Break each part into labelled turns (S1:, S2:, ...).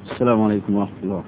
S1: السلام عليكم ورحمة الله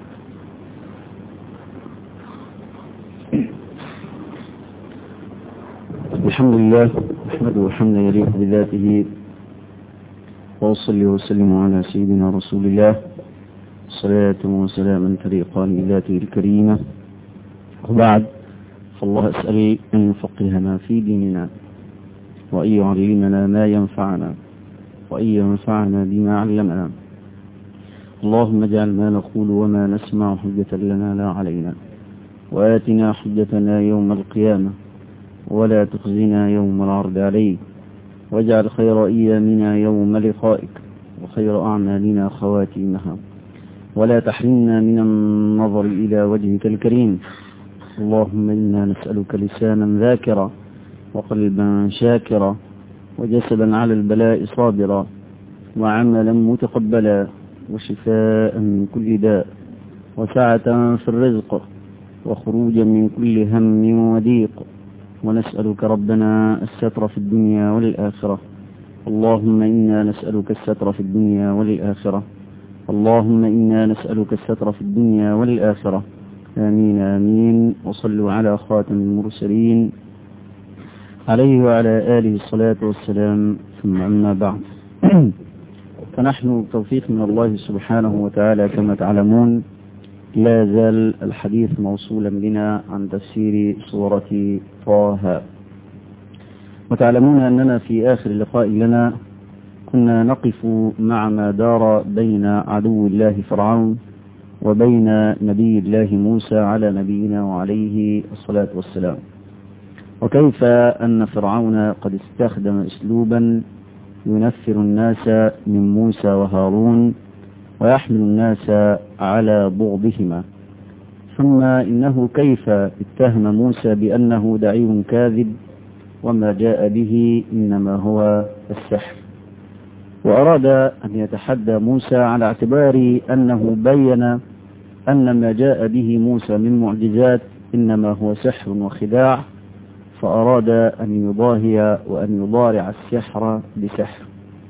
S1: الحمد لله نحمده حمدا يليق بذاته وأصلي وسلم على سيدنا رسول الله صلاة وسلاما تليقان بذاته الكريمة وبعد فالله أسأل أن يفقهنا في ديننا وأن يعلمنا ما ينفعنا وأن ينفعنا بما علمنا اللهم اجعل ما نقول وما نسمع حجة لنا لا علينا وآتنا حجتنا يوم القيامة ولا تخزنا يوم العرض عليك واجعل خير أيامنا يوم لقائك وخير أعمالنا خواتيمها ولا تحرمنا من النظر إلى وجهك الكريم اللهم إنا نسألك لسانا ذاكرا وقلبا شاكرا وجسدا على البلاء صابرا وعملا متقبلا وشفاء من كل داء وسعة في الرزق وخروجا من كل هم وضيق ونسألك ربنا الستر في الدنيا والآخرة اللهم إنا نسألك الستر في الدنيا والآخرة اللهم إنا نسألك الستر في الدنيا والآخرة آمين آمين وصلوا على خاتم المرسلين عليه وعلى آله الصلاة والسلام ثم أما بعد فنحن توفيق من الله سبحانه وتعالى كما تعلمون لا زال الحديث موصولا بنا عن تفسير سورة طه وتعلمون أننا في آخر لقاء لنا كنا نقف مع ما دار بين عدو الله فرعون وبين نبي الله موسى على نبينا وعليه الصلاة والسلام وكيف أن فرعون قد استخدم أسلوبا ينفر الناس من موسى وهارون ويحمل الناس على بغضهما ثم إنه كيف اتهم موسى بأنه دعي كاذب وما جاء به إنما هو السحر وأراد أن يتحدى موسى على اعتبار أنه بين أن ما جاء به موسى من معجزات إنما هو سحر وخداع فأراد أن يضاهي وأن يضارع السحر بسحر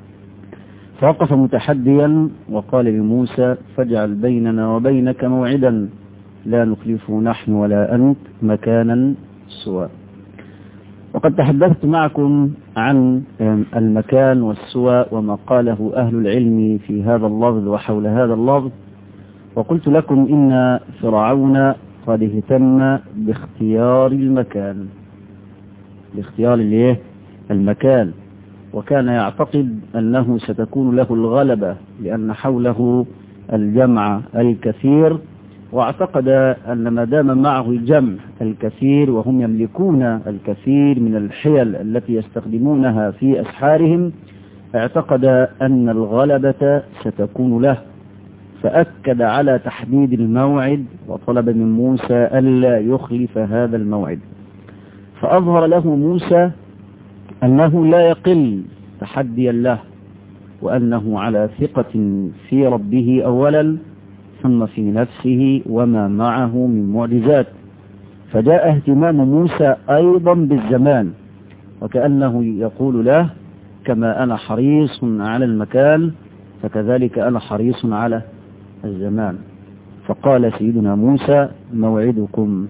S1: فوقف متحديا وقال لموسى فاجعل بيننا وبينك موعدا لا نخلفه نحن ولا أنت مكانا سوى وقد تحدثت معكم عن المكان والسوى وما قاله أهل العلم في هذا اللفظ وحول هذا اللفظ وقلت لكم إن فرعون قد اهتم باختيار المكان باختيار الايه المكان وكان يعتقد أنه ستكون له الغلبة لأن حوله الجمع الكثير واعتقد أن ما دام معه الجمع الكثير وهم يملكون الكثير من الحيل التي يستخدمونها في أسحارهم اعتقد أن الغلبة ستكون له فأكد على تحديد الموعد وطلب من موسى ألا يخلف هذا الموعد فأظهر له موسى أنه لا يقل تحديا له وأنه على ثقة في ربه أولا ثم في نفسه وما معه من معجزات فجاء اهتمام موسى أيضا بالزمان وكأنه يقول له كما أنا حريص على المكان فكذلك أنا حريص على الزمان فقال سيدنا موسى موعدكم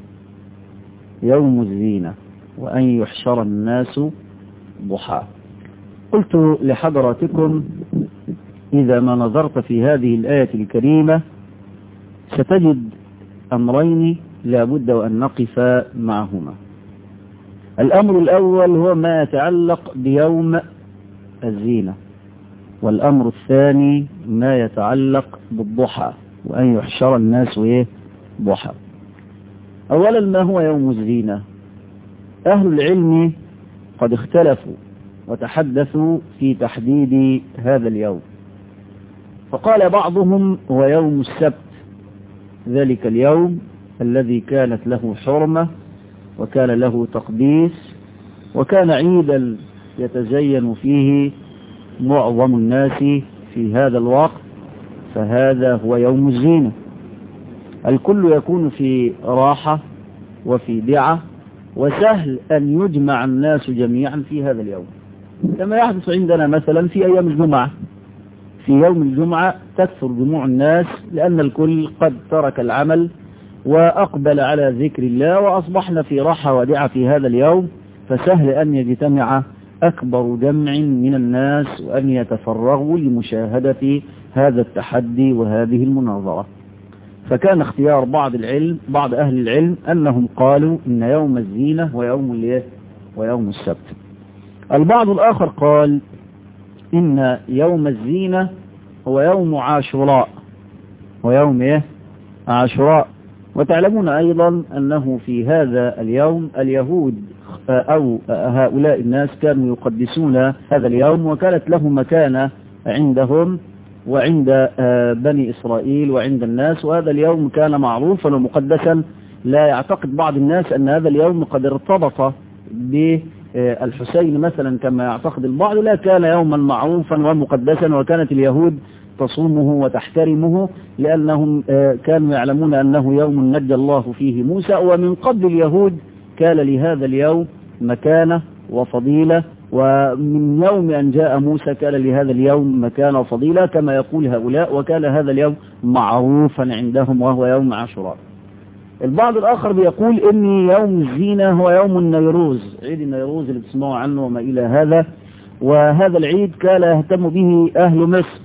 S1: يوم الزينة وأن يحشر الناس ضحى قلت لحضراتكم إذا ما نظرت في هذه الآية الكريمة ستجد أمرين لا بد وأن نقف معهما الأمر الأول هو ما يتعلق بيوم الزينة والأمر الثاني ما يتعلق بالضحى وأن يحشر الناس إيه ضحى أولا ما هو يوم الزينة أهل العلم قد اختلفوا وتحدثوا في تحديد هذا اليوم فقال بعضهم هو يوم السبت ذلك اليوم الذي كانت له حرمة وكان له تقديس وكان عيدا يتزين فيه معظم الناس في هذا الوقت فهذا هو يوم الزينة الكل يكون في راحة وفي دعة وسهل أن يجمع الناس جميعا في هذا اليوم كما يحدث عندنا مثلا في أيام الجمعة في يوم الجمعة تكثر جموع الناس لأن الكل قد ترك العمل وأقبل على ذكر الله وأصبحنا في راحة وادعة في هذا اليوم فسهل أن يجتمع أكبر جمع من الناس وأن يتفرغوا لمشاهدة هذا التحدي وهذه المناظرة فكان اختيار بعض العلم بعض أهل العلم أنهم قالوا إن يوم الزينة ويوم الايه ويوم السبت البعض الآخر قال إن يوم الزينة هو يوم عاشوراء ويوم إيه عاشوراء وتعلمون أيضا أنه في هذا اليوم اليهود أو هؤلاء الناس كانوا يقدسون هذا اليوم وكانت له مكانة عندهم وعند بني إسرائيل وعند الناس وهذا اليوم كان معروفا ومقدسا لا يعتقد بعض الناس أن هذا اليوم قد ارتبط بالحسين مثلا كما يعتقد البعض لا كان يوما معروفا ومقدسا وكانت اليهود تصومه وتحترمه لأنهم كانوا يعلمون أنه يوم نجى الله فيه موسى ومن قبل اليهود كان لهذا اليوم مكانة وفضيلة ومن يوم أن جاء موسى كان لهذا اليوم مكانة وفضيلة كما يقول هؤلاء وكان هذا اليوم معروفا عندهم وهو يوم عاشوراء البعض الآخر بيقول إن يوم الزينة هو يوم النيروز عيد النيروز اللي بتسمعوا عنه وما إلى هذا وهذا العيد كان يهتم به أهل مصر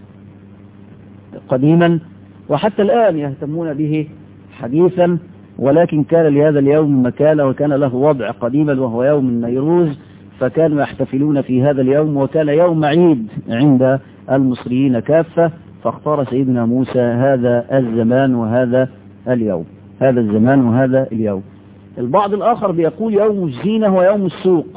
S1: قديما وحتى الآن يهتمون به حديثا ولكن كان لهذا اليوم مكانة وكان له وضع قديما وهو يوم النيروز فكانوا يحتفلون في هذا اليوم وكان يوم عيد عند المصريين كافة فاختار سيدنا موسى هذا الزمان وهذا اليوم هذا الزمان وهذا اليوم البعض الآخر بيقول يوم الزينة هو يوم السوق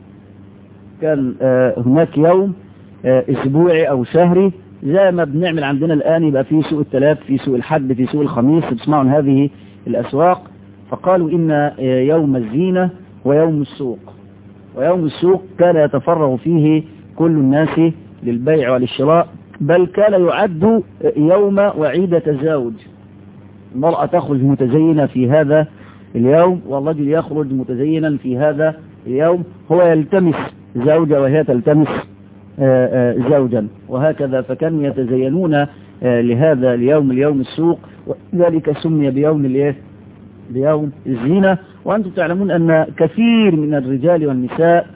S1: كان هناك يوم اسبوعي او شهري زي ما بنعمل عندنا الآن يبقى في سوق الثلاث في سوق الحد في سوق الخميس تسمعون هذه الأسواق فقالوا إن يوم الزينة ويوم السوق ويوم السوق كان يتفرغ فيه كل الناس للبيع وللشراء بل كان يعد يوم وعيد تزاوج المرأة تخرج متزينة في هذا اليوم والرجل يخرج متزينا في هذا اليوم هو يلتمس زوجة وهي تلتمس زوجا وهكذا فكانوا يتزينون لهذا اليوم اليوم السوق وذلك سمي بيوم الايه بيوم الزينة وأنتم تعلمون أن كثير من الرجال والنساء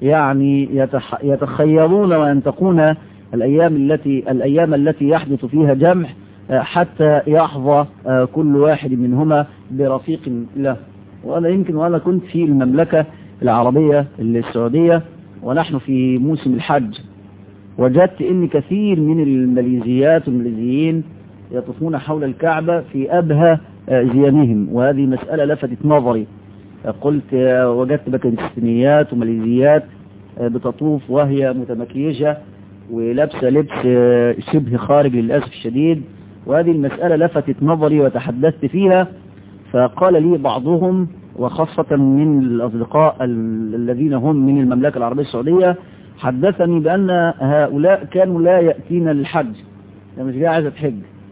S1: يعني يتح يتخيرون وينتقون الأيام التي الأيام التي يحدث فيها جمع حتى يحظى كل واحد منهما برفيق له وأنا يمكن وأنا كنت في المملكة العربية السعودية ونحن في موسم الحج وجدت ان كثير من الماليزيات والماليزيين يطوفون حول الكعبة في أبهى زيانهم وهذه مسألة لفتت نظري قلت وجدت باكستانيات وماليزيات بتطوف وهي متمكيجة ولابسة لبس شبه خارج للأسف الشديد وهذه المسألة لفتت نظري وتحدثت فيها فقال لي بعضهم وخاصة من الأصدقاء الذين هم من المملكة العربية السعودية حدثني بأن هؤلاء كانوا لا يأتين للحج يعني مش جاء عايزة تحج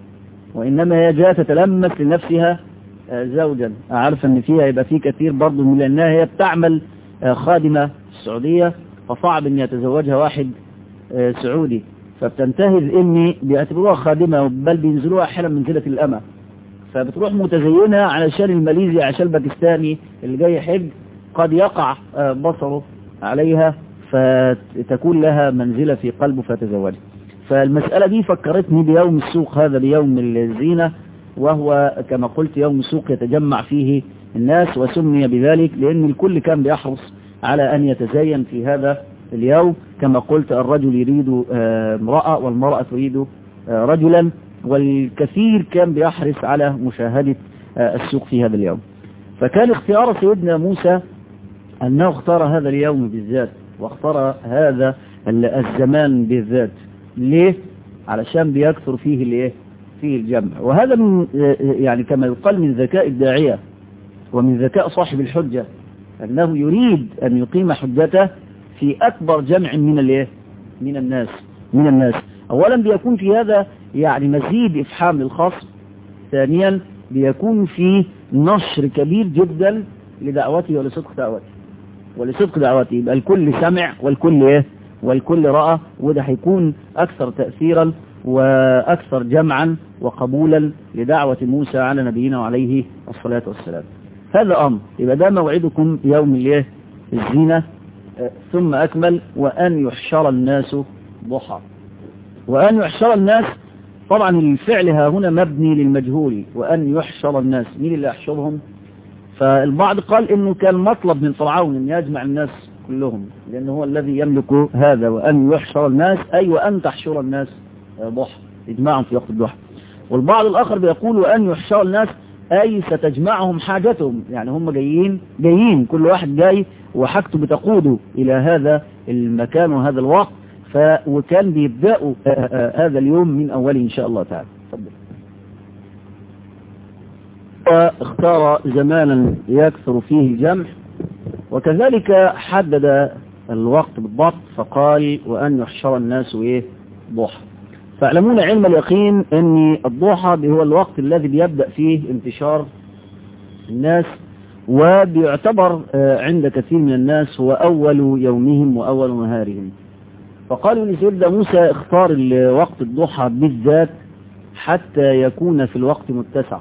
S1: وإنما هي جاء تتلمس لنفسها زوجا أعرف أن فيها يبقى في كثير برضو من لأنها هي بتعمل خادمة في السعودية فصعب أن يتزوجها واحد سعودي فبتنتهز إني بيعتبروها خادمة بل بينزلوها أحيانا منزلة الأمة فبتروح متزينة علشان الماليزي عشان الباكستاني اللي جاي حج قد يقع بصره عليها فتكون لها منزلة في قلبه فتزوجها فالمسألة دي فكرتني بيوم السوق هذا بيوم الزينة وهو كما قلت يوم السوق يتجمع فيه الناس وسمي بذلك لأن الكل كان بيحرص على أن يتزين في هذا اليوم كما قلت الرجل يريد امرأة والمرأة تريد رجلا والكثير كان بيحرص على مشاهدة السوق في هذا اليوم فكان اختيار سيدنا موسى أنه اختار هذا اليوم بالذات واختار هذا الزمان بالذات ليه علشان بيكثر فيه الايه فيه الجمع وهذا من يعني كما يقال من ذكاء الداعية ومن ذكاء صاحب الحجة أنه يريد أن يقيم حجته في أكبر جمع من الايه من الناس من الناس أولا بيكون في هذا يعني مزيد إفحام للخصم ثانيا بيكون فيه نشر كبير جدا لدعوته ولصدق دعوته ولصدق دعوته يبقى الكل سمع والكل ايه والكل رأى وده هيكون أكثر تأثيرا وأكثر جمعا وقبولا لدعوة موسى على نبينا وعليه الصلاة والسلام هذا أمر يبقى ده موعدكم يوم الايه الزينة ثم أكمل وأن يحشر الناس ضحى وأن يحشر الناس طبعا الفعل ها هنا مبني للمجهول وأن يحشر الناس مين اللي يحشرهم فالبعض قال إنه كان مطلب من فرعون أن يجمع الناس كلهم لأنه هو الذي يملك هذا وأن يحشر الناس أي وأن تحشر الناس ضحى إجماعهم في وقت الضحى والبعض الآخر بيقول وأن يحشر الناس أي ستجمعهم حاجتهم يعني هم جايين جايين كل واحد جاي وحاجته بتقوده إلى هذا المكان وهذا الوقت ف وكان بيبدأوا هذا اليوم من أوله إن شاء الله تعالى تفضل واختار زمانا يكثر فيه الجمع وكذلك حدد الوقت بالضبط فقال وأن يحشر الناس إيه ضحى فاعلمون علم اليقين أن الضحى هو الوقت الذي بيبدأ فيه انتشار الناس وبيعتبر عند كثير من الناس هو أول يومهم وأول نهارهم فقالوا لسيدنا موسى اختار وقت الضحى بالذات حتى يكون في الوقت متسع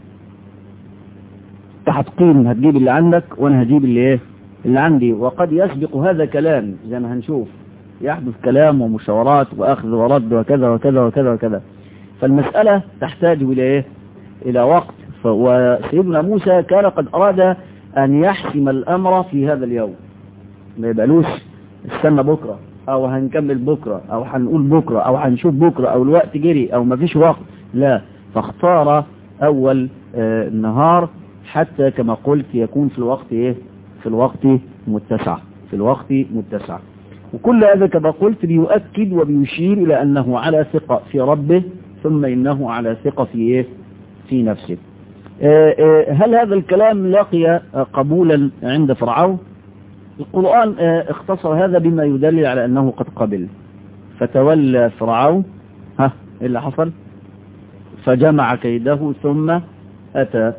S1: هتقيم هتجيب اللي عندك وانا هجيب اللي ايه اللي عندي وقد يسبق هذا كلام زي ما هنشوف يحدث كلام ومشاورات واخذ ورد وكذا وكذا وكذا وكذا فالمسألة تحتاج الى ايه الى وقت وسيدنا موسى كان قد اراد ان يحسم الامر في هذا اليوم ما يبقالوش استنى بكرة او هنكمل بكرة او هنقول بكرة او هنشوف بكرة او الوقت جري او ما فيش وقت لا فاختار اول آه النهار حتى كما قلت يكون في الوقت ايه في الوقت متسع في الوقت متسع وكل هذا كما قلت بيؤكد وبيشير إلى أنه على ثقة في ربه ثم إنه على ثقة في إيه في نفسه آآ آآ هل هذا الكلام لقي قبولا عند فرعون القرآن اختصر هذا بما يدلل على أنه قد قبل فتولى فرعون ها إيه اللي حصل فجمع كيده ثم أتى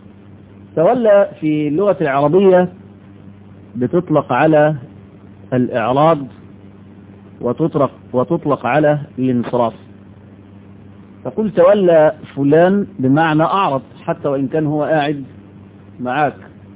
S1: تولى في اللغة العربية بتطلق على الإعراض وتطلق, وتطلق على الانصراف فقل تولى فلان بمعنى أعرض حتى وإن كان هو قاعد معاك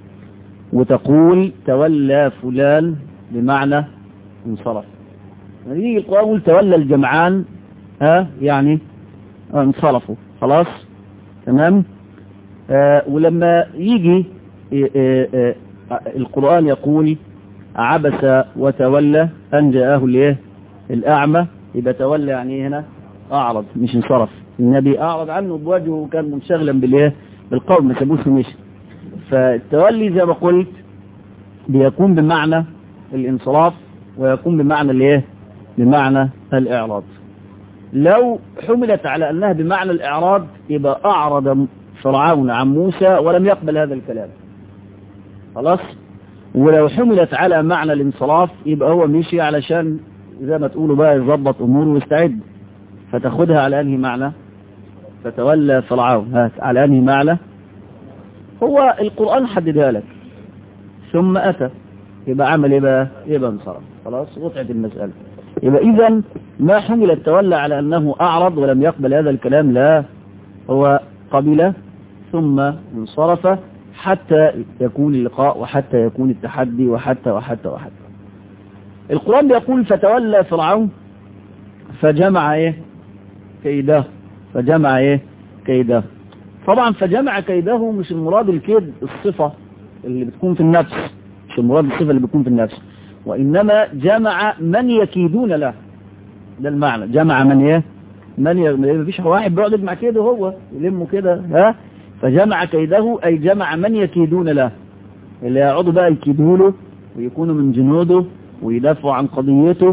S1: وتقول تولى فلان بمعنى انصرف يجي القرآن يقول تولى الجمعان ها يعني انصرفوا خلاص تمام آه ولما يجي آه آه القرآن يقول عبس وتولى أن جاءه الايه الأعمى يبقى تولى يعني هنا أعرض مش انصرف النبي أعرض عنه بوجهه وكان منشغلا بالايه بالقول ما سابوش مشي فالتولي زي ما قلت بيكون بمعنى الانصراف ويكون بمعنى الايه بمعنى الإعراض لو حملت على أنها بمعنى الإعراض يبقى أعرض فرعون عن موسى ولم يقبل هذا الكلام خلاص ولو حملت على معنى الانصراف يبقى هو مشي علشان زي ما تقولوا بقى يظبط أموره ويستعد فتاخدها على أنهي معنى فتولى فرعون هات على أنهي معنى هو القرآن حددها لك ثم أتى يبقى عمل ايه بقى يبقى انصرف خلاص وقعت المسألة يبقى إذا ما حمل التولى على أنه أعرض ولم يقبل هذا الكلام لا هو قبل ثم انصرف حتى يكون اللقاء وحتى يكون التحدي وحتى وحتى وحتى القرآن بيقول فتولى فرعون فجمع ايه كيده فجمع ايه كيده طبعا فجمع كيده مش المراد الكيد الصفة اللي بتكون في النفس مش المراد الصفة اللي بتكون في النفس وإنما جمع من يكيدون له ده المعنى جمع من ايه من ي... مفيش واحد بيقعد يجمع كيده هو يلمه كده ها فجمع كيده أي جمع من يكيدون له اللي يقعدوا بقى يكيدوا له ويكونوا من جنوده ويدافعوا عن قضيته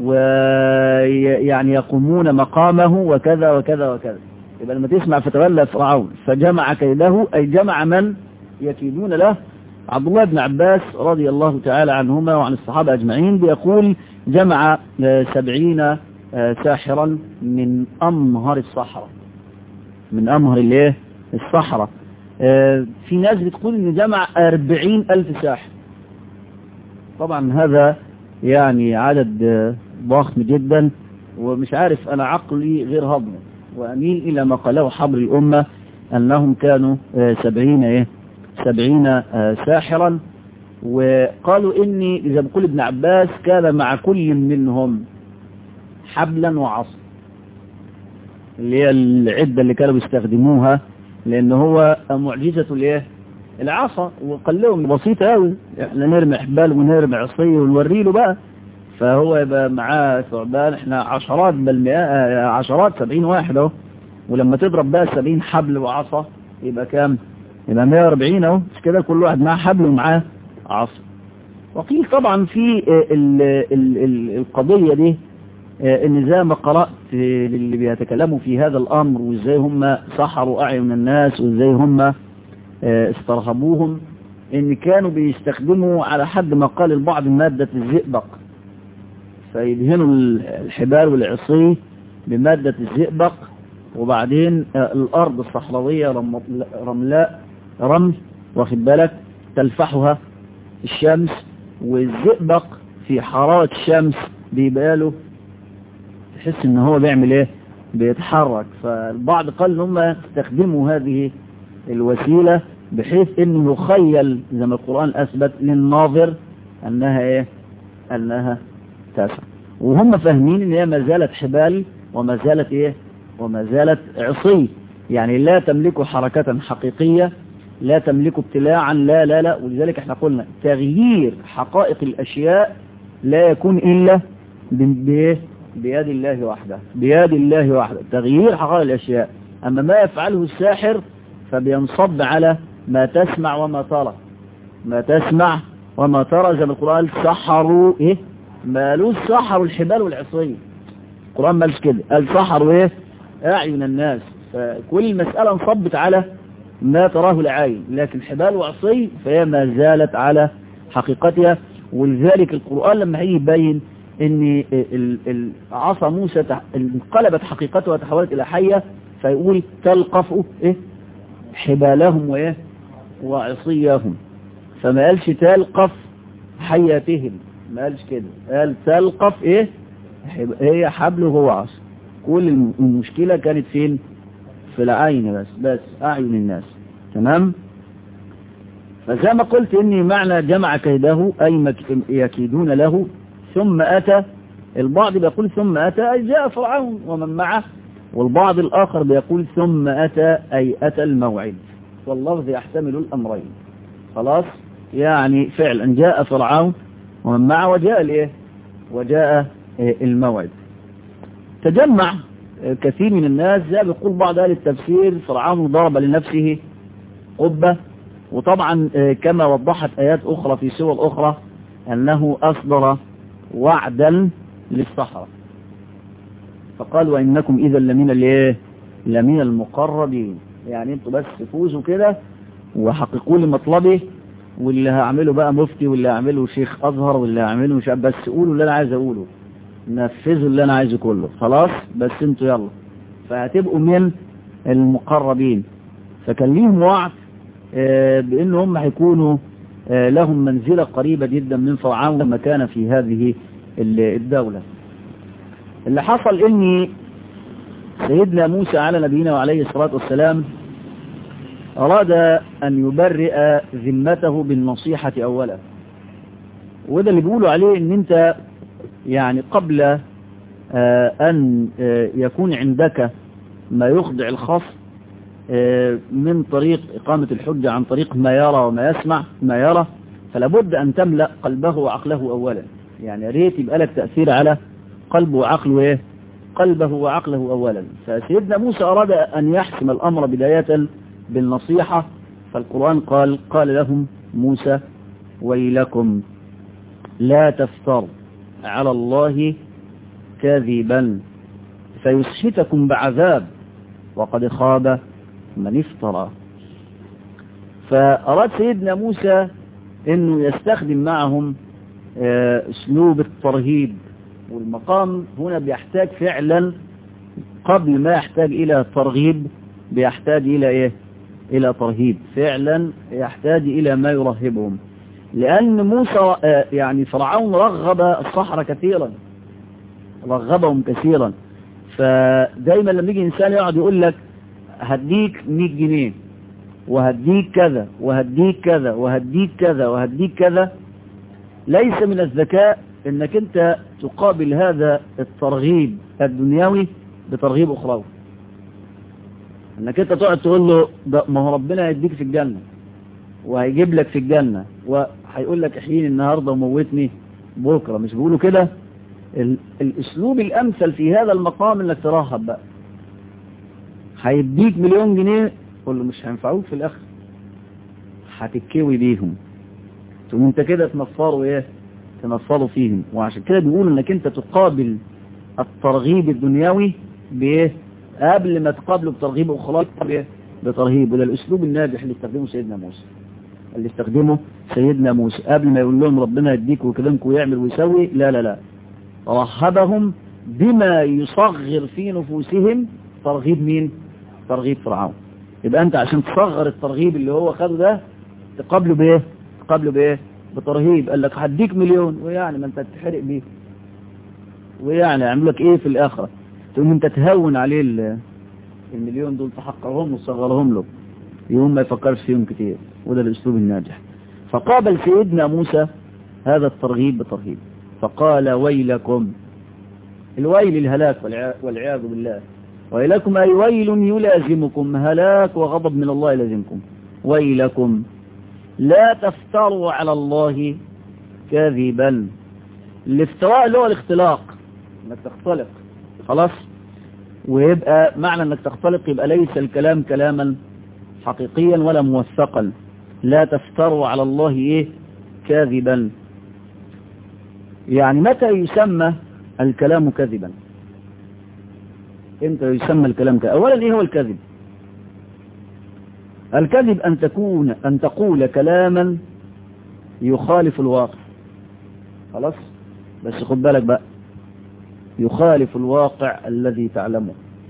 S1: ويعني يقومون مقامه وكذا وكذا وكذا يبقى لما تسمع فتولى فرعون فجمع كيده أي جمع من يكيدون له عبد الله بن عباس رضي الله تعالى عنهما وعن الصحابة أجمعين بيقول جمع سبعين ساحرا من أمهر الصحراء من أمهر الايه الصحراء في ناس بتقول ان جمع أربعين ألف ساحر طبعا هذا يعني عدد ضخم جدا ومش عارف أنا عقلي غير هضمه وأميل إلى ما قاله حبر الأمة أنهم كانوا سبعين إيه سبعين ساحرا وقالوا إني إذا بقول ابن عباس كان مع كل منهم حبلا وعصا اللي هي العدة اللي كانوا بيستخدموها لأن هو معجزة الايه العصا وقال لهم بسيطة قوي احنا نرمي حبال ونرمي عصية ونوري له بقى فهو يبقى معاه ثعبان احنا عشرات بل مئة عشرات سبعين واحد اهو ولما تضرب بقى سبعين حبل وعصا يبقى كام يبقى 140 اهو مش كده كل واحد معاه حبل ومعاه عصا وقيل طبعا في ال ال ال القضية دي ان زي ما قرأت اللي بيتكلموا في هذا الامر وازاي هم سحروا اعين الناس وازاي هم استرهبوهم ان كانوا بيستخدموا على حد ما قال البعض مادة الزئبق فيدهنوا الحبال والعصي بمادة الزئبق وبعدين الارض الصحراوية رملاء رمل واخد بالك تلفحها الشمس والزئبق في حرارة الشمس بيبقى له تحس ان هو بيعمل ايه بيتحرك فالبعض قال ان هم استخدموا هذه الوسيلة بحيث انه يخيل زي ما القرآن اثبت للناظر انها ايه انها تسع وهم فاهمين ان هي ما زالت حبال وما زالت ايه وما زالت عصي يعني لا تملك حركة حقيقية لا تملك ابتلاعا لا لا لا ولذلك احنا قلنا تغيير حقائق الاشياء لا يكون الا بايه بيد الله وحده بيد الله وحده تغيير حقائق الأشياء أما ما يفعله الساحر فبينصب على ما تسمع وما ترى ما تسمع وما ترى زي ما القرآن سحروا إيه مالوش سحروا الحبال والعصي القرآن مالش كده قال سحروا إيه أعين الناس فكل المسألة انصبت على ما تراه العين لكن حبال وعصي فهي ما زالت على حقيقتها ولذلك القرآن لما هيجي يبين ان عصا موسى انقلبت حقيقتها وتحولت الى حية فيقول تلقف ايه حبالهم وايه وعصيهم فما قالش تلقف حياتهم ما قالش كده قال تلقف ايه هي حبل وهو عصا كل المشكلة كانت فين في العين بس بس اعين الناس تمام فزي ما قلت اني معنى جمع كيده اي يكيدون له ثم أتى البعض بيقول ثم أتى أي جاء فرعون ومن معه والبعض الآخر بيقول ثم أتى أي أتى الموعد واللفظ يحتمل الأمرين خلاص يعني فعلا جاء فرعون ومن معه وجاء الايه وجاء الموعد تجمع كثير من الناس زي بيقول بعض أهل التفسير فرعون ضرب لنفسه قبة وطبعا كما وضحت آيات أخرى في سور أخرى أنه أصدر وعدا للصحراء فقال وإنكم إذا لمن الايه لمن المقربين يعني انتوا بس فوزوا كده وحققوا لي مطلبي واللي هعمله بقى مفتي واللي هعمله شيخ أزهر واللي هعمله مش بس قولوا اللي أنا عايز أقوله نفذوا اللي أنا عايزه كله خلاص بس انتوا يلا فهتبقوا من المقربين فكان ليهم وعد بأن هم هيكونوا لهم منزلة قريبة جدا من فرعون لما كان في هذه الدولة اللي حصل ان سيدنا موسى على نبينا وعليه الصلاة والسلام أراد أن يبرئ ذمته بالنصيحة أولا وده اللي بيقولوا عليه ان انت يعني قبل أن يكون عندك ما يخضع الخصم من طريق إقامة الحجة عن طريق ما يرى وما يسمع ما يرى فلابد أن تملأ قلبه وعقله أولا يعني ريت يبقى لك تأثير على قلبه وعقله إيه قلبه وعقله أولا فسيدنا موسى أراد أن يحسم الأمر بداية بالنصيحة فالقرآن قال قال لهم موسى ويلكم لا تفتروا على الله كذبا فيسحتكم بعذاب وقد خاب من افترى فأراد سيدنا موسى انه يستخدم معهم اسلوب الترهيب والمقام هنا بيحتاج فعلا قبل ما يحتاج الى ترغيب بيحتاج الى ايه الى ترهيب فعلا يحتاج الى ما يرهبهم لان موسى يعني فرعون رغب الصحراء كثيرا رغبهم كثيرا فدايما لما يجي انسان يقعد يقول لك هديك 100 جنيه وهديك كذا وهديك كذا وهديك كذا وهديك كذا ليس من الذكاء انك انت تقابل هذا الترغيب الدنيوي بترغيب اخروي انك انت تقعد تقول له ده ما هو ربنا هيديك في الجنة وهيجيب لك في الجنة وهيقول لك احييني النهاردة وموتني بكرة مش بيقولوا كده الاسلوب الامثل في هذا المقام انك ترهب بقى هيديك مليون جنيه قول له مش هينفعوك في الاخر هتتكوي بيهم تقوم انت كده تنفروا ايه تنفروا فيهم وعشان كده بيقولوا انك انت تقابل الترغيب الدنيوي بايه قبل ما تقابله بترغيب اخرى بايه بترهيب وده الاسلوب الناجح اللي استخدمه سيدنا موسى اللي استخدمه سيدنا موسى قبل ما يقول لهم ربنا يديك ويكرمك ويعمل ويسوي لا لا لا رهبهم بما يصغر في نفوسهم ترغيب مين ترغيب فرعون يبقى انت عشان تصغر الترغيب اللي هو خده ده تقابله بايه تقابله بايه بترهيب قال لك هديك مليون ويعني ما انت تتحرق بيه ويعني يعمل لك ايه في الاخره تقوم انت تهون عليه المليون دول تحقرهم وتصغرهم له يوم ما يفكرش فيهم كتير وده الاسلوب الناجح فقابل سيدنا موسى هذا الترغيب بترهيب فقال ويلكم الويل الهلاك والعياذ بالله ويلكم أي ويل يلازمكم هلاك وغضب من الله يلازمكم ويلكم لا تفتروا على الله كذبا الافتراء اللي هو الاختلاق انك تختلق خلاص ويبقى معنى انك تختلق يبقى ليس الكلام كلاما حقيقيا ولا موثقا لا تفتروا على الله ايه كاذبا يعني متى يسمى الكلام كذبا امتى يسمى الكلام كذب اولا ايه هو الكذب الكذب ان تكون ان تقول كلاما يخالف الواقع خلاص بس خد بالك بقى يخالف الواقع الذي تعلمه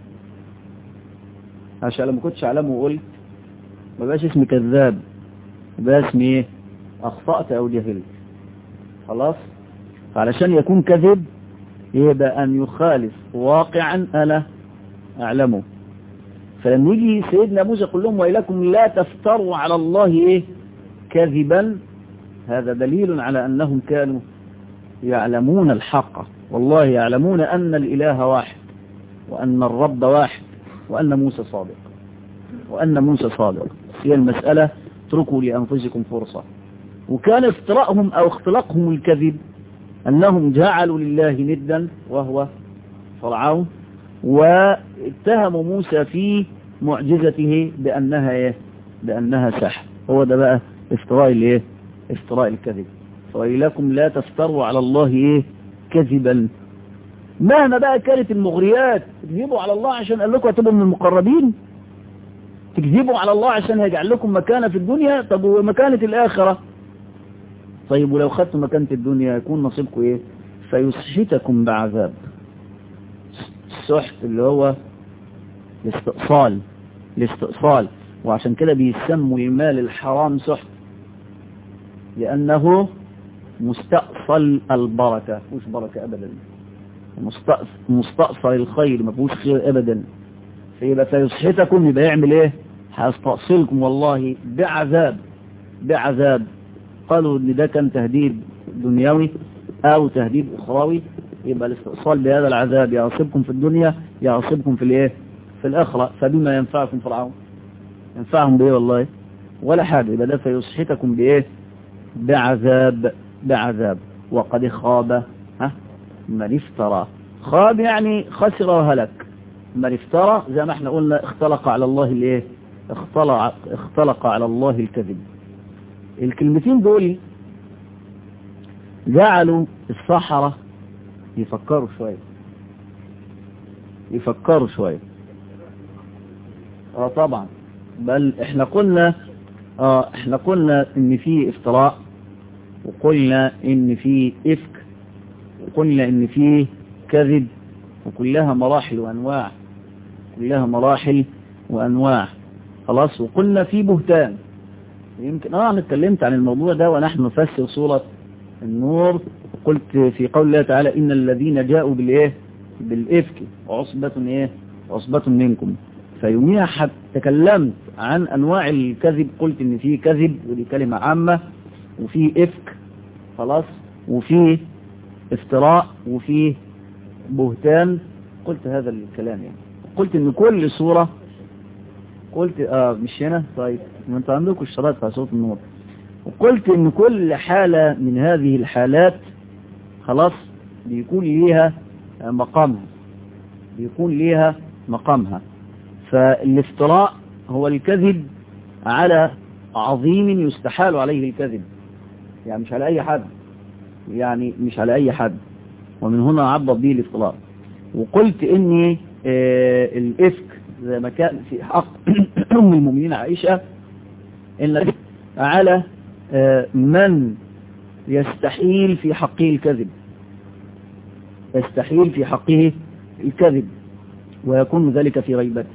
S1: عشان لما كنتش اعلمه وقلت ما بقاش اسمي كذاب يبقى اسمي ايه اخطأت او جهلت خلاص فعلشان يكون كذب يبقى ان يخالف واقعا انا اعلمه فلما يجي سيدنا موسى يقول لهم ويلكم لا تفتروا على الله ايه كذبا هذا دليل على انهم كانوا يعلمون الحق والله يعلمون ان الاله واحد وان الرب واحد وان موسى صادق وان موسى صادق هي المسألة اتركوا لانفسكم فرصة وكان افتراءهم او اختلاقهم الكذب انهم جعلوا لله ندا وهو فرعون واتهموا موسى في معجزته بأنها ايه بأنها سحر هو ده بقى افتراء الايه افتراء الكذب وإليكم لا تفتروا على الله ايه كذبا مهما بقى كانت المغريات تكذبوا على الله عشان قال لكم هتبقوا من المقربين تكذبوا على الله عشان هيجعل لكم مكانة في الدنيا طب ومكانة الآخرة طيب ولو خدتوا مكانة الدنيا يكون نصيبكم ايه فيسحتكم بعذاب السحت اللي هو الاستئصال الاستئصال وعشان كده بيسموا المال الحرام سحت لأنه مستأصل البركة مش بركة أبدا مستأصل الخير ما فيهوش خير أبدا فيبقى فيسحتكم يبقى يعمل ايه هيستأصلكم والله بعذاب بعذاب قالوا ان ده كان تهديد دنيوي او تهديد اخروي يبقى الاستئصال بهذا العذاب يعصبكم في الدنيا يعصبكم في الايه في الاخره فبما ينفعكم فرعون ينفعهم بايه والله ولا حاجه يبقى ده فيسحتكم بايه بعذاب بعذاب وقد خاب ها من افترى خاب يعني خسر وهلك من افترى زي ما احنا قلنا اختلق على الله الايه اختلق, اختلق على الله الكذب الكلمتين دول جعلوا الصحراء يفكروا شوية يفكروا شوية اه طبعا بل احنا قلنا اه احنا قلنا ان في افتراء وقلنا ان في افك وقلنا ان في كذب وكلها مراحل وانواع كلها مراحل وانواع خلاص وقلنا في بهتان يمكن اه انا اتكلمت عن الموضوع ده ونحن نفسر سورة النور قلت في قول الله تعالى إن الذين جاءوا بالإيه بالإفك عصبة إيه عصبة منكم فيوميها حتى تكلمت عن أنواع الكذب قلت إن في كذب ودي كلمة عامة وفي إفك خلاص وفي افتراء وفي بهتان قلت هذا الكلام يعني قلت إن كل صورة قلت آه مش هنا طيب ما انت عندكم اشتراك في صوت النور وقلت ان كل حالة من هذه الحالات خلاص بيكون ليها مقامها بيكون ليها مقامها فالافتراء هو الكذب على عظيم يستحال عليه الكذب يعني مش على اي حد يعني مش على اي حد ومن هنا عبط به الافتراء وقلت اني آه الافك زي ما كان في حق ام المؤمنين عائشة ان على آه من يستحيل في حقه الكذب يستحيل في حقه الكذب ويكون ذلك في غيبته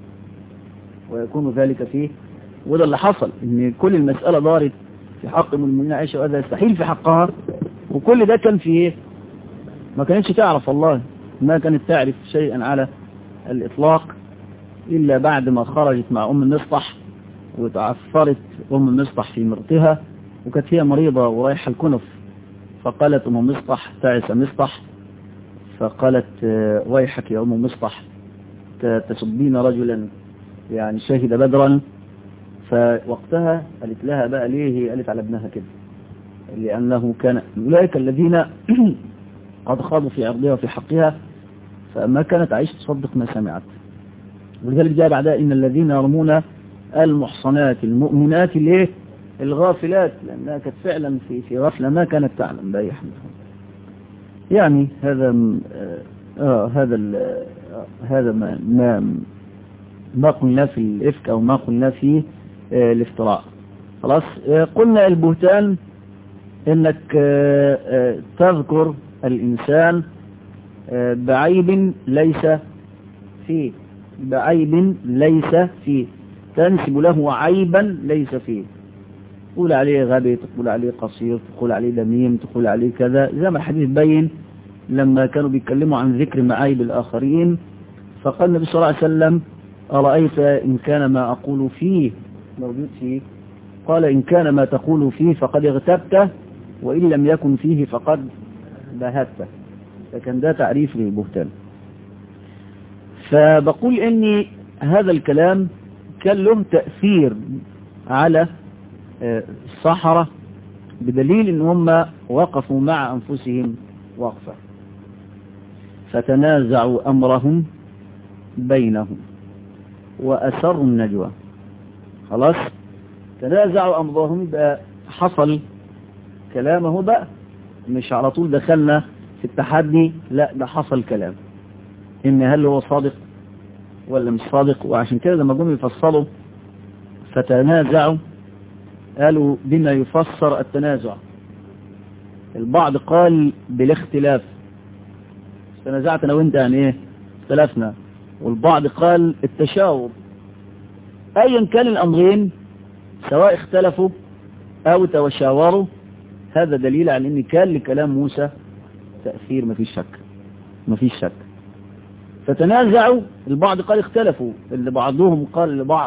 S1: ويكون ذلك فيه وده اللي حصل ان كل المسألة دارت في حق ام المؤمنين عائشة وهذا يستحيل في حقها وكل ده كان في ايه ما كانتش تعرف والله ما كانت تعرف شيئا على الإطلاق إلا بعد ما خرجت مع أم المصطح وتعثرت أم المصطح في مرتها وكانت هي مريضة ورايحة الكنف فقالت أم مصطح تعس مصطح فقالت ويحك يا أم مصطح تسبين رجلا يعني شهد بدرا فوقتها قالت لها بقى ليه هي قالت على ابنها كده لأنه كان أولئك الذين قد خاضوا في عرضها وفي حقها فما كانت عايشة تصدق ما سمعت ولذلك جاء بعدها إن الذين يرمون المحصنات المؤمنات ليه الغافلات لأنها كانت فعلا في في غفلة ما كانت تعلم بأي حال يعني هذا آه هذا آه هذا ما ما ما قلنا في الإفك أو ما قلنا في آه الافتراء خلاص آه قلنا البهتان انك آه آه تذكر الإنسان آه بعيب ليس فيه بعيب ليس فيه تنسب له عيبا ليس فيه تقول عليه غبي تقول عليه قصير تقول عليه دميم تقول عليه كذا زي ما الحديث بين لما كانوا بيتكلموا عن ذكر معايب الآخرين فقال النبي صلى الله عليه وسلم أرأيت إن كان ما أقول فيه موجود فيه قال إن كان ما تقول فيه فقد اغتبته وإن لم يكن فيه فقد بهته فكان ده تعريف للبهتان فبقول إني هذا الكلام كان له تأثير على الصحراء بدليل ان هم وقفوا مع انفسهم وقفة فتنازعوا امرهم بينهم واسروا النجوى خلاص تنازعوا امرهم بقى حصل كلامه بقى مش على طول دخلنا في التحدي لا ده حصل كلام ان هل هو صادق ولا مش صادق وعشان كده لما جم يفصلوا فتنازعوا قالوا بما يفسر التنازع البعض قال بالاختلاف تنازعت انا وانت يعني ايه اختلفنا والبعض قال التشاور ايا كان الامرين سواء اختلفوا او تشاوروا هذا دليل على ان كان لكلام موسى تأثير مفيش شك مفيش شك فتنازعوا البعض قال اختلفوا اللي بعضهم قال لبعض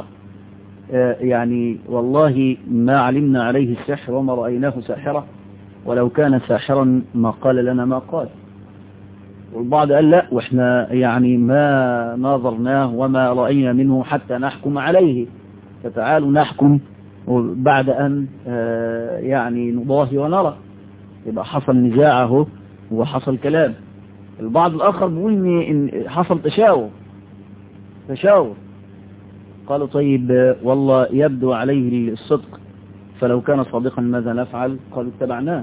S1: يعني والله ما علمنا عليه السحر وما رأيناه ساحرة ولو كان ساحرا ما قال لنا ما قال والبعض قال لا واحنا يعني ما ناظرناه وما رأينا منه حتى نحكم عليه فتعالوا نحكم بعد أن يعني نضاهي ونرى يبقى حصل نزاعه وحصل كلام البعض الآخر بيقول إن حصل تشاور تشاور قالوا طيب والله يبدو عليه الصدق فلو كان صادقا ماذا نفعل قالوا اتبعناه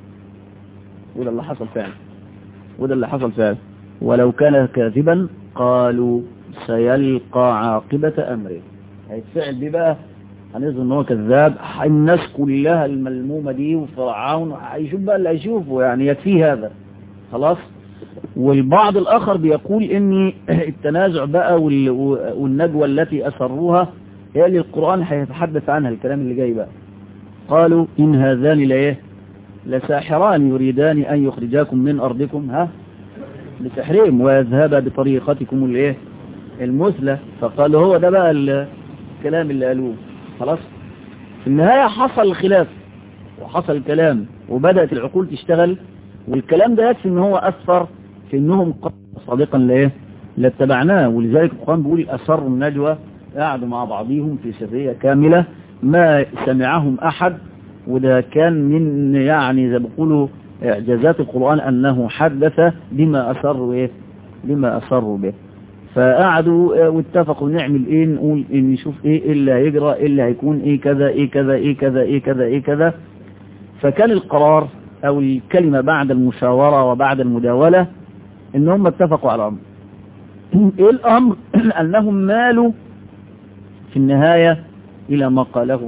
S1: وده اللي حصل فعلا وده اللي حصل فعلا ولو كان كاذبا قالوا سيلقى عاقبة أمره هيتفعل بيه بقى هنظن ان هو كذاب الناس كلها الملمومة دي وفرعون هيشوف بقى اللي هيشوفه يعني يكفيه هذا خلاص والبعض الآخر بيقول ان التنازع بقى والنجوى التي أسروها هي اللي القرآن هيتحدث عنها الكلام اللي جاي بقى قالوا إن هذان لإيه لساحران يريدان أن يخرجاكم من أرضكم ها بسحرهم ويذهب بطريقتكم الايه المثلى فقال هو ده بقى الكلام اللي قالوه خلاص في النهاية حصل خلاف وحصل كلام وبدأت العقول تشتغل والكلام ده يكفي ان هو أثر في انهم صادقا لايه لاتبعناه ولذلك القرآن بيقول أسروا النجوى قعدوا مع بعضهم في سرية كاملة ما سمعهم أحد وده كان من يعني زي ما بيقولوا إعجازات القرآن أنه حدث بما أسروا إيه بما أسروا به فقعدوا واتفقوا نعمل إيه نقول إيه نشوف إيه اللي هيجرى إيه اللي هيكون إيه كذا إيه كذا إيه كذا إيه كذا إيه كذا فكان القرار أو الكلمة بعد المشاورة وبعد المداولة إن هم اتفقوا على أمر إيه الأمر أنهم مالوا في النهاية إلى ما قاله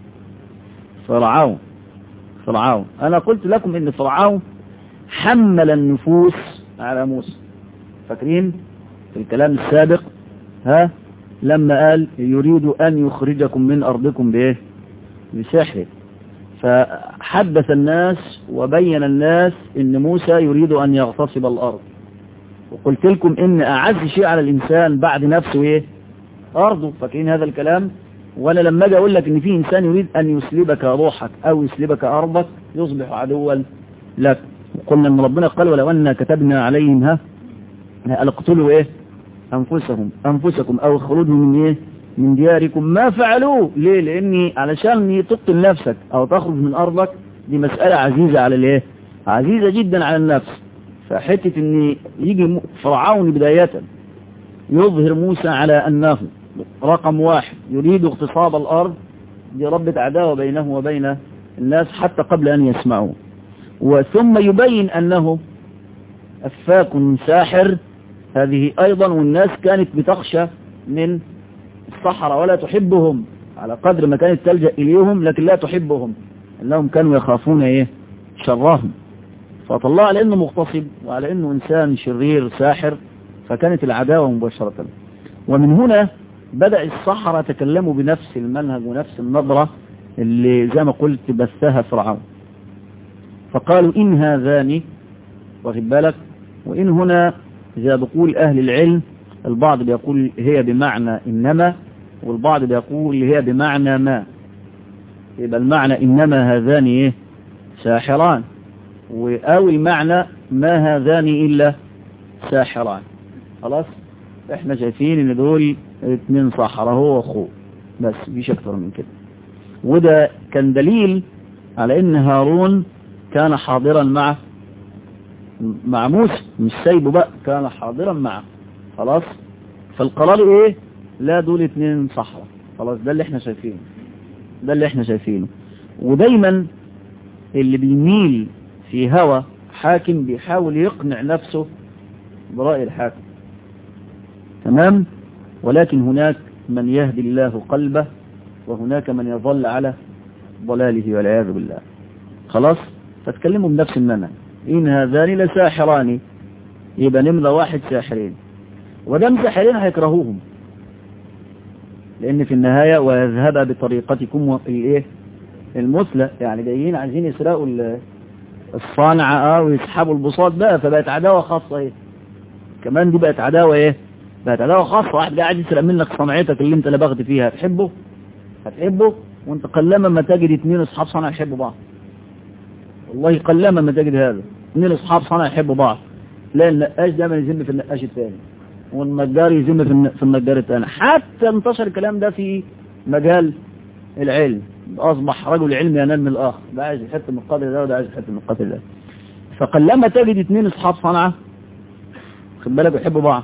S1: فرعون فرعون أنا قلت لكم إن فرعون حمل النفوس على موسى فاكرين في الكلام السابق ها لما قال يريد أن يخرجكم من أرضكم بإيه بسحر فحدث الناس وبين الناس إن موسى يريد أن يغتصب الأرض وقلت لكم إن أعز شيء على الإنسان بعد نفسه إيه أرضه فاكرين هذا الكلام ولا لما اجي اقول لك ان في انسان يريد ان يسلبك روحك او يسلبك ارضك يصبح عدوا لك وقلنا ان ربنا قال ولو ان كتبنا عليهم ها اقتلوا ايه انفسهم انفسكم او اخرجوا من ايه من دياركم ما فعلوه ليه لاني علشان تقتل نفسك او تخرج من ارضك دي مسألة عزيزة على الايه عزيزة جدا على النفس فحتة ان يجي فرعون بداية يظهر موسى على انه رقم واحد يريد اغتصاب الأرض دي ربة عداوة بينه وبين الناس حتى قبل أن يسمعوه وثم يبين أنه أفاك ساحر هذه أيضا والناس كانت بتخشى من الصحراء ولا تحبهم على قدر ما كانت تلجأ إليهم لكن لا تحبهم أنهم كانوا يخافون إيه شرهم فطلع على أنه مغتصب وعلى أنه إنسان شرير ساحر فكانت العداوة مباشرة ومن هنا بدأ الصحراء تكلموا بنفس المنهج ونفس النظرة اللي زي ما قلت بثها فرعون فقالوا إن هذان واخد بالك وإن هنا إذا بقول أهل العلم البعض بيقول هي بمعنى إنما والبعض بيقول هي بمعنى ما يبقى المعنى إنما هذان إيه ساحران أو المعنى ما هذان إلا ساحران خلاص احنا شايفين ان دول اتنين صحراء هو واخوه بس مفيش اكتر من كده وده كان دليل على ان هارون كان حاضرا مع مع موسى مش سايبه بقى كان حاضرا معه خلاص فالقرار ايه لا دول اتنين صحراء خلاص ده اللي احنا شايفينه ده اللي احنا شايفينه ودايما اللي بيميل في هوى حاكم بيحاول يقنع نفسه برأي الحاكم تمام ولكن هناك من يهدي الله قلبه وهناك من يظل على ضلاله والعياذ بالله خلاص فتكلموا بنفس المنهج إن هذان لساحران يبقى نملة واحد ساحرين ودم ساحرين هيكرهوهم لأن في النهاية ويذهب بطريقتكم الايه المثلى يعني جايين عايزين يسرقوا الصانعة اه ويسحبوا البساط بقى فبقت عداوة خاصة ايه كمان دي بقت عداوة ايه بقت عداوة خاصة واحد قاعد يسرق منك صنعتك اللي انت لبغت فيها هتحبه هتحبه وانت قلما ما تجد اتنين اصحاب صنع يحبوا بعض والله قلما ما تجد هذا اتنين اصحاب صنع يحبوا بعض لا النقاش دايما يذم في النقاش الثاني والنجار يذم في النجار الثاني حتى انتشر الكلام ده في مجال العلم اصبح رجل علم ينال من الاخر ده عايز يحط من القدر ده وده عايز يحط من القدر ده فقلما تجد اتنين اصحاب صنعه خد بالك يحبوا بعض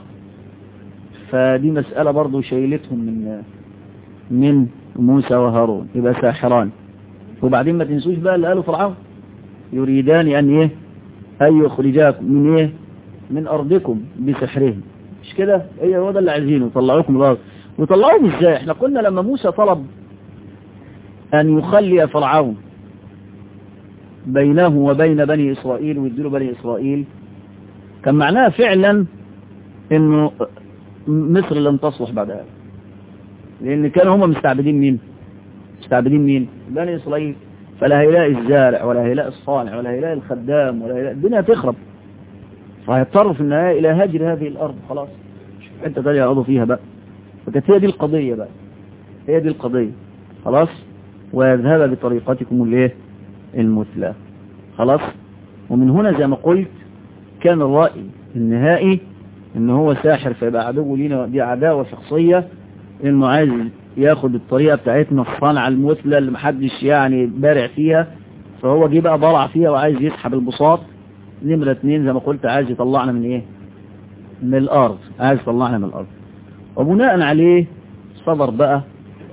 S1: فدي مسألة برضو شيلتهم من من موسى وهارون يبقى ساحران وبعدين ما تنسوش بقى اللي قالوا فرعون يريدان أن إيه أن يخرجاكم من إيه من أرضكم بسحرهم مش كده إيه هو ده اللي عايزينه يطلعوكم الأرض ويطلعوهم إزاي إحنا قلنا لما موسى طلب أن يخلي فرعون بينه وبين بني إسرائيل ويديله بني إسرائيل كان معناها فعلا انه مصر لم تصلح بعد هذا لان كانوا هم مستعبدين مين مستعبدين مين بني اسرائيل فلا هيلاقي الزارع ولا هيلاقي الصانع ولا هيلاقي الخدام ولا هيلاقي الدنيا تخرب فهيضطروا في النهاية إلى هجر هذه الأرض خلاص شوف حتة تانية يقعدوا فيها بقى فكانت هي دي القضية بقى هي دي القضية خلاص ويذهب بطريقتكم الايه المثلى خلاص ومن هنا زي ما قلت كان الرأي النهائي ان هو ساحر فيبقى عدو لينا دي عداوة شخصية انه عايز ياخد الطريقة بتاعتنا الصنعة المثلى اللي محدش يعني بارع فيها فهو جه بقى برع فيها وعايز يسحب البساط نمرة اتنين زي ما قلت عايز يطلعنا من ايه من الارض عايز يطلعنا من الارض وبناء عليه صدر بقى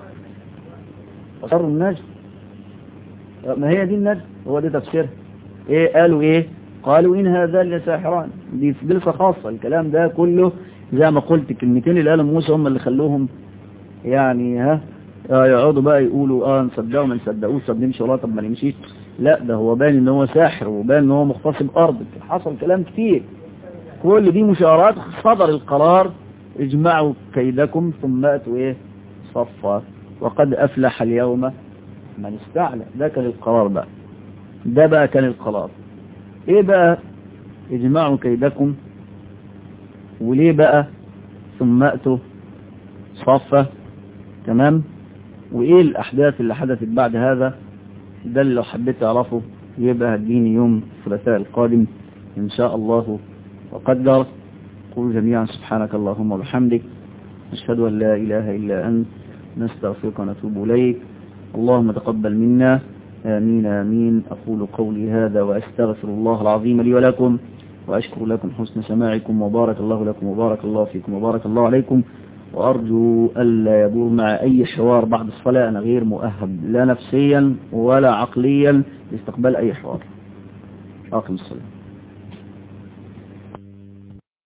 S1: صدر النجم ما هي دي النجم هو ده تفسيرها ايه قالوا ايه قالوا ان هذان لساحران دي في جلسة خاصة الكلام ده كله زي ما قلت الكلمتين اللي قالوا موسى هم اللي خلوهم يعني ها آه يقعدوا بقى يقولوا اه نصدقوا ما نصدقوش طب نمشي ولا طب ما نمشيش لا ده هو باين ان هو ساحر وباين ان هو مغتصب ارض حصل كلام كتير كل دي مشارات صدر القرار اجمعوا كيدكم ثم اتوا ايه صفا وقد افلح اليوم من استعلى ده كان القرار بقى ده بقى كان القرار ايه بقى اجمعوا كيدكم وليه بقى ثم اتوا صفا تمام وايه الاحداث اللي حدثت بعد هذا ده اللي لو حبيت تعرفه يبقى هديني يوم الثلاثاء القادم ان شاء الله وقدر قول جميعا سبحانك اللهم وبحمدك نشهد ان لا اله الا انت نستغفرك ونتوب اليك اللهم تقبل منا آمين آمين أقول قولي هذا وأستغفر الله العظيم لي ولكم وأشكر لكم حسن سماعكم وبارك الله لكم وبارك الله فيكم وبارك الله عليكم وأرجو ألا يدور مع أي حوار بعد الصلاة أنا غير مؤهب لا نفسيا ولا عقليا لاستقبال أي حوار أقم الصلاة